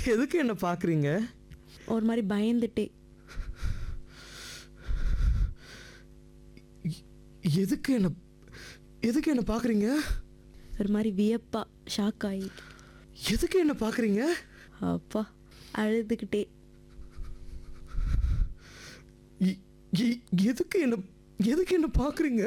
எதுக்கு என்ன பார்க்குறீங்க ஒரு மாதிரி பயந்துட்டே எதுக்கு என்ன எதுக்கு என்ன பார்க்குறீங்க ஒரு மாதிரி வியப்பா ஷாக் ஆகி எதுக்கு என்ன பார்க்குறீங்க அப்பா அழுதுகிட்டே எ- எ- எதுக்கு என்ன எதுக்கு என்ன பார்க்குறீங்க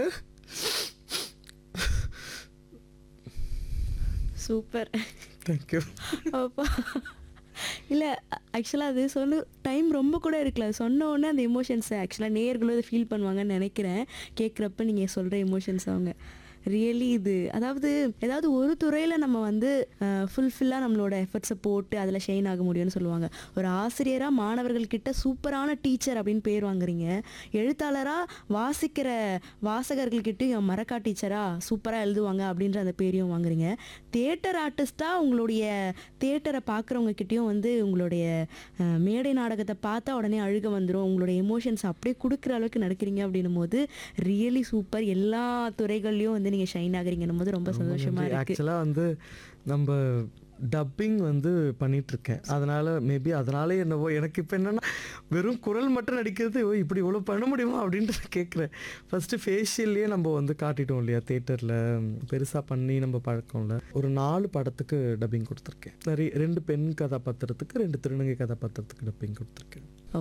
சூப்பர் தேங்க்யூ அப்பா இல்லை ஆக்சுவலாக அது சொன்ன டைம் ரொம்ப கூட இருக்கல சொன்ன உடனே அந்த எமோஷன்ஸை ஆக்சுவலாக நேர்களும் அதை ஃபீல் பண்ணுவாங்கன்னு நினைக்கிறேன் கேட்குறப்ப நீங்கள் சொல்கிற எமோஷன்ஸ் அவங்க ரியலி இது அதாவது ஏதாவது ஒரு துறையில் நம்ம வந்து ஃபுல்ஃபில்லாக நம்மளோட எஃபர்ட்ஸை போட்டு அதில் ஷைன் ஆக முடியும்னு சொல்லுவாங்க ஒரு ஆசிரியராக மாணவர்கள்கிட்ட சூப்பரான டீச்சர் அப்படின்னு பேர் வாங்குறீங்க எழுத்தாளராக வாசிக்கிற வாசகர்கள்கிட்டயும் மரக்கா டீச்சராக சூப்பராக எழுதுவாங்க அப்படின்ற அந்த பேரையும் வாங்குறீங்க தியேட்டர் ஆர்டிஸ்ட்டாக உங்களுடைய தியேட்டரை பார்க்குறவங்க கிட்டேயும் வந்து உங்களுடைய அஹ், மேடை நாடகத்தை பார்த்தா உடனே அழுக வந்துடும் உங்களுடைய எமோஷன்ஸ் அப்படியே கொடுக்குற அளவுக்கு நடக்கிறீங்க அப்படின்னும் போது ரியலி சூப்பர் எல்லா துறைகள்லையும் வந்து நீங்கள் ஷைன் ஆகுறீங்கன்னும் போது ரொம்ப சந்தோஷமாக இருக்குது ஆக்சுவலாக வந்து நம்ம டப்பிங் வந்து பண்ணிட்டு இருக்கேன் அதனால மேபி அதனாலே என்னவோ எனக்கு இப்போ என்னன்னா வெறும் குரல் மட்டும் நடிக்கிறது ஓ இப்படி இவ்வளோ பண்ண முடியுமா அப்படின்ட்டு கேட்குறேன் ஃபஸ்ட்டு ஃபேஷியல்லையே நம்ம வந்து காட்டிட்டோம் இல்லையா தேட்டரில் பெருசாக பண்ணி நம்ம பழக்கம்ல ஒரு நாலு படத்துக்கு டப்பிங் கொடுத்துருக்கேன் சரி ரெண்டு பெண் கதாபாத்திரத்துக்கு ரெண்டு திருநங்கை கதாபாத்திரத்துக்கு டப்பிங் கொடுத்துருக்கேன்